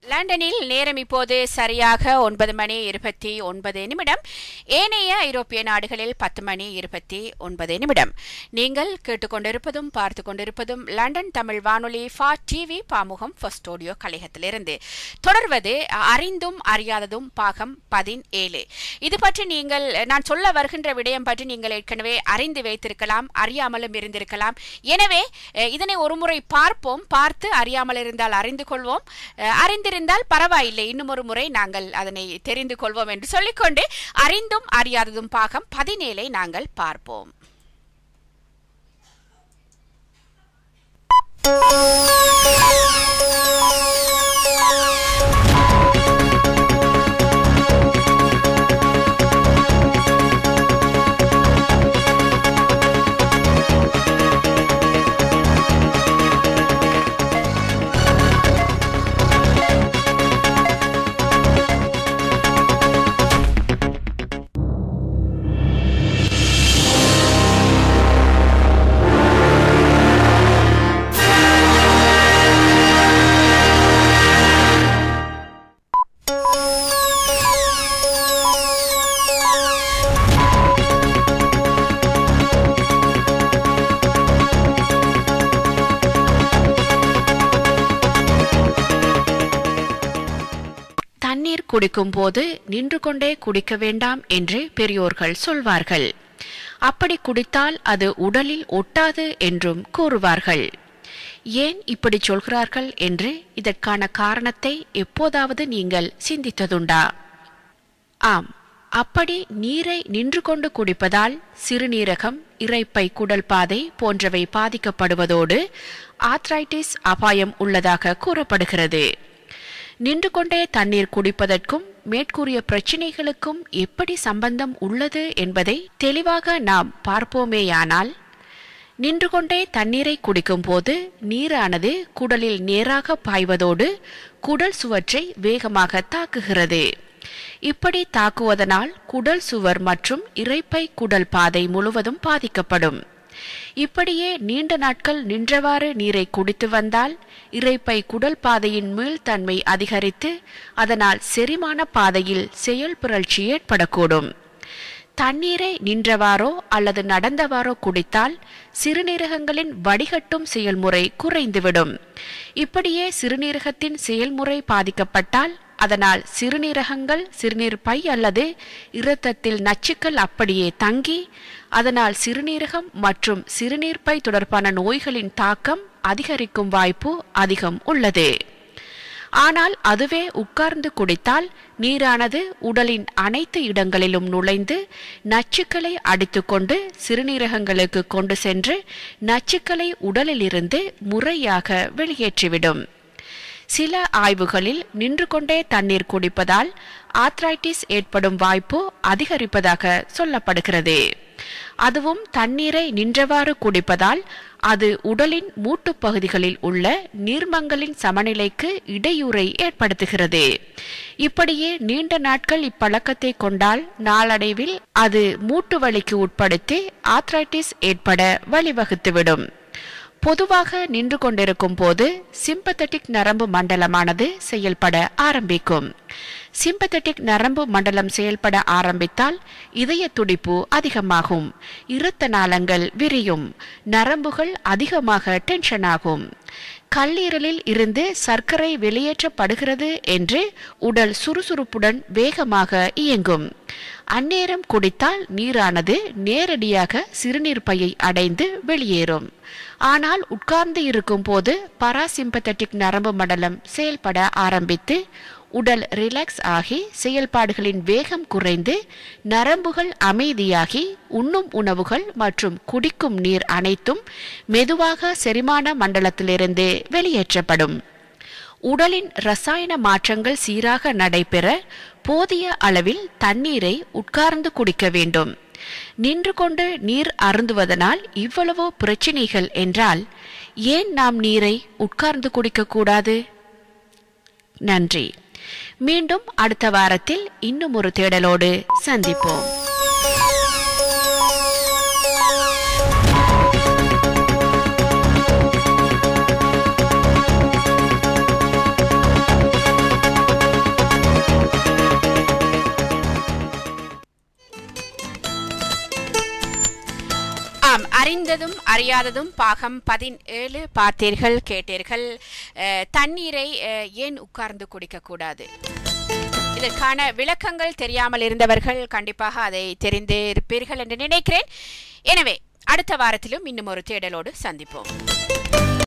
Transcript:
லண்டனில் நேரம் இப்போது சரியாக ஒன்பது மணி இருபத்தி ஒன்பது நிமிடம் ஏனைய ஐரோப்பிய நாடுகளில் பத்து மணி இருபத்தி ஒன்பது நிமிடம் நீங்கள் கேட்டுக்கொண்டிருப்பதும் பார்த்து கொண்டிருப்பதும் லண்டன் தமிழ் வானொலி ஃபா டிவி பாமுகம் ஃபர்ஸ்ட் ஆடியோ கழகத்திலிருந்து தொடர்வது அறிந்தும் அறியாததும் பாகம் பதினேழு இது பற்றி நீங்கள் நான் சொல்ல வருகின்ற விடயம் பற்றி நீங்கள் ஏற்கனவே அறிந்து வைத்திருக்கலாம் அறியாமலும் இருந்திருக்கலாம் எனவே அஹ், இதனை ஒருமுறை பார்ப்போம் பார்த்து அறியாமல் இருந்தால் அறிந்து கொள்வோம் அஹ், அறிந்திருந்தால் பரவாயில்லை இன்னும் ஒரு முறை நாங்கள் அதனை தெரிந்து கொள்வோம் என்று சொல்லிக்கொண்டு அறிந்தும் அறியாததும் பாகம் பதினேழை நாங்கள் பார்ப்போம் தண்ணீர் குடிக்கும் போது நின்று கொண்டே குடிக்க வேண்டாம் என்று பெரியோர்கள் சொல்வார்கள் அப்படி குடித்தால் அது உடலில் ஒட்டாது என்றும் கூறுவார்கள் ஏன் இப்படி சொல்கிறார்கள் என்று இதற்கான காரணத்தை எப்போதாவது நீங்கள் சிந்தித்ததுண்டா ஆம் அப்படி நீரை நின்று கொண்டு குடிப்பதால் சிறுநீரகம் இரைப்பை குடல் பாதை போன்றவை பாதிக்கப்படுவதோடு ஆத்ரைட்டிஸ் அபாயம் உள்ளதாக கூறப்படுகிறது நின்று கொண்டே தண்ணீர் குடிப்பதற்கும் மேற்கூறிய பிரச்சினைகளுக்கும் எப்படி சம்பந்தம் உள்ளது என்பதை தெளிவாக நாம் பார்ப்போமேயானால் நின்று கொண்டே தண்ணீரை குடிக்கும்போது நீரானது குடலில் நேராக பாய்வதோடு குடல் சுவற்றை வேகமாக தாக்குகிறது இப்படி தாக்குவதனால் குடல் சுவர் மற்றும் இரைப்பை குடல் பாதை முழுவதும் பாதிக்கப்படும் இப்படியே நீண்ட நாட்கள் நின்றவாறு நீரை குடித்து வந்தால் இரைப்பை குடல் பாதையின் மீள்தன்மை அதிகரித்து அதனால் செரிமான பாதையில் செயல்பிறழ்ச்சி ஏற்படக்கூடும் தண்ணீரை நின்றவாறோ அல்லது நடந்தவாறோ குடித்தால் சிறுநீரகங்களின் வடிகட்டும் செயல்முறை குறைந்துவிடும் இப்படியே சிறுநீரகத்தின் செயல்முறை பாதிக்கப்பட்டால் அதனால் சிறுநீரகங்கள் சிறுநீர் பை அல்லது இரத்தத்தில் நச்சுக்கள் அப்படியே தங்கி அதனால் சிறுநீரகம் மற்றும் சிறுநீர்ப்பை தொடர்பான நோய்களின் தாக்கம் அதிகரிக்கும் வாய்ப்பு அதிகம் உள்ளது ஆனால் அதுவே உட்கார்ந்து குடித்தால் நீரானது உடலின் அனைத்து இடங்களிலும் நுழைந்து நச்சுக்களை அடித்துக்கொண்டு சிறுநீரகங்களுக்கு கொண்டு சென்று நச்சுக்களை உடலிலிருந்து முறையாக வெளியேற்றிவிடும் சில ஆய்வுகளில் நின்று கொண்டே தண்ணீர் குடிப்பதால் ஆத்ரைட்டிஸ் ஏற்படும் வாய்ப்பு அதிகரிப்பதாக சொல்லப்படுகிறது அதுவும் தண்ணீரை நின்றவாறு குடிப்பதால் அது உடலின் மூட்டுப் பகுதிகளில் உள்ள நீர்மங்களின் சமநிலைக்கு இடையூறை ஏற்படுத்துகிறது இப்படியே நீண்ட நாட்கள் இப்பழக்கத்தை கொண்டால் நாளடைவில் அது மூட்டு வலிக்கு உட்படுத்தி ஆத்ரைட்டிஸ் ஏற்பட வழிவகுத்துவிடும் பொதுவாக நின்று கொண்டிருக்கும் போது சிம்பத்தட்டிக் நரம்பு மண்டலமானது செயல்பட ஆரம்பிக்கும் சிம்பத்தட்டிக் நரம்பு மண்டலம் செயல்பட ஆரம்பித்தால் இதய துடிப்பு அதிகமாகும் இரத்த நாளங்கள் விரியும் நரம்புகள் அதிகமாக டென்ஷன் ஆகும் கல்லீரலில் இருந்து சர்க்கரை வெளியேற்றப்படுகிறது என்று உடல் சுறுசுறுப்புடன் வேகமாக இயங்கும் அந்நேரம் குடித்தால் நீரானது நேரடியாக சிறுநீர் பையை அடைந்து வெளியேறும் ஆனால் உட்கார்ந்து இருக்கும் போது பராசிம்பத்தட்டிக் நரம்பு மண்டலம் செயல்பட ஆரம்பித்து உடல் ரிலாக்ஸ் ஆகி செயல்பாடுகளின் வேகம் குறைந்து நரம்புகள் அமைதியாகி உண்ணும் உணவுகள் மற்றும் குடிக்கும் நீர் அனைத்தும் மெதுவாக செரிமான மண்டலத்திலிருந்து வெளியேற்றப்படும் உடலின் ரசாயன மாற்றங்கள் சீராக நடைபெற போதிய அளவில் தண்ணீரை உட்கார்ந்து குடிக்க வேண்டும் நின்று கொண்டு நீர் அருந்துவதனால் இவ்வளவு பிரச்சினைகள் என்றால் ஏன் நாம் நீரை உட்கார்ந்து குடிக்கக்கூடாது நன்றி மீண்டும் அடுத்த வாரத்தில் இன்னும் ஒரு தேடலோடு சந்திப்போம் ஆம் அறிந்ததும் அறியாததும் பாகம் பதினேழு பார்த்தீர்கள் கேட்டீர்கள் அஹ், தண்ணீரை அஹ், ஏன் உட்கார்ந்து குடிக்கக்கூடாது இதற்கான விளக்கங்கள் தெரியாமல் இருந்தவர்கள் கண்டிப்பாக அதை தெரிந்து இருப்பீர்கள் என்று நினைக்கிறேன் எனவே அடுத்த வாரத்திலும் இன்னும் ஒரு தேடலோடு சந்திப்போம்